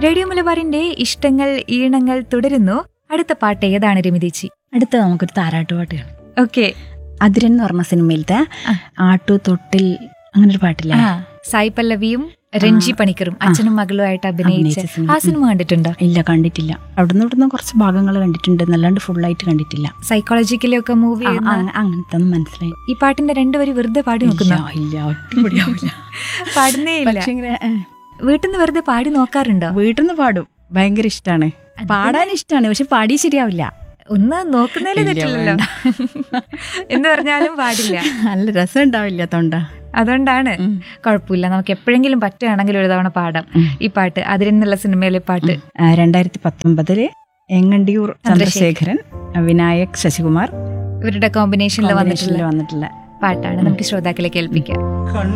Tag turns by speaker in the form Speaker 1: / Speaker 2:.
Speaker 1: Radio മലബാറിന്റെ ഇഷ്ടങ്ങൾ ഈണങ്ങൾ തുടരുന്നു അടുത്ത പാട്ട് ഏതാണ് രമിതേച്ചി
Speaker 2: അടുത്ത നമുക്കൊരു താരാട്ട് പാട്ട് കാണാം
Speaker 1: ഓക്കെ
Speaker 2: അതിരൻ എന്ന് പറഞ്ഞ സിനിമയിലത്തെ
Speaker 1: ആ.
Speaker 2: ആട്ടു തൊട്ടിൽ അങ്ങനെ ഒരു പാട്ടില്ലേ
Speaker 1: ആ സായി പല്ലവിയും രഞ്ജി പണിക്കറും അച്ഛനും മകളുമായിട്ട് അഭിനയിച്ച
Speaker 2: അഭിനയിച്ച സിനിമ.
Speaker 1: ആ സിനിമ കണ്ടിട്ടുണ്ടോ
Speaker 2: ഇല്ല കണ്ടിട്ടില്ല അവിടുന്ന് ഇവിടുന്ന് കുറച്ച് ഭാഗങ്ങൾ കണ്ടിട്ടുണ്ട് എന്നല്ലാണ്ട് ഫുള്ളായിട്ട് കണ്ടിട്ടില്ല
Speaker 1: സൈക്കോളജിക്കലൊക്കെ മൂവി
Speaker 2: ആ, ആ, അങ്ങനത്തെ ഒന്നും മനസ്സിലായി
Speaker 1: ഈ പാട്ടിന്റെ രണ്ടുപേരും വെറുതെ പാടി
Speaker 2: ഇല്ല
Speaker 1: നോക്കുന്നു
Speaker 2: ഇല്ല ഒറ്റപടിയാവില്ല
Speaker 1: പാടുന്നേ ഇല്ല
Speaker 2: പക്ഷേ ഇങ്ങനെ ഏ,
Speaker 1: വീട്ടിൽ നിന്ന് വെറുതെ പാടി നോക്കാറുണ്ടോ
Speaker 2: വീട്ടിൽ നിന്ന് പാടും ഭയങ്കര ഇഷ്ടമാണ് പാടാൻ ഇഷ്ടമാണ് പക്ഷെ പാടി ശരിയാവില്ല
Speaker 1: ഒന്ന് നോക്കുന്നതിൽ
Speaker 2: ഇല്ല,
Speaker 1: തെറ്റില്ലല്ലോ എന്ന് പറഞ്ഞാലും പാടില്ല
Speaker 2: നല്ല രസം ഉണ്ടാവില്ല തൊണ്ട
Speaker 1: അതുകൊണ്ടാണ്
Speaker 2: ഉം.
Speaker 1: കുഴപ്പമില്ല നമുക്ക് എപ്പോഴെങ്കിലും പറ്റുകയാണെങ്കിൽ ഒരു തവണ പാടാം
Speaker 2: ഉം.
Speaker 1: ഈ പാട്ട് അതിരെന്നുള്ള സിനിമയിലെ പാട്ട്
Speaker 2: ആ, രണ്ടായിരത്തി പത്തൊമ്പതില് എങ്ങണ്ടിയൂർ ചന്ദ്രശേഖരൻ വിനായക് ശശികുമാർ
Speaker 1: ഇവരുടെ കോമ്പിനേഷനിൽ വന്നിട്ടുള്ള
Speaker 2: വന്നിട്ടുള്ള
Speaker 1: പാട്ടാണ് നമുക്ക് ശ്രോതാക്കളെ കേൾപ്പിക്കാം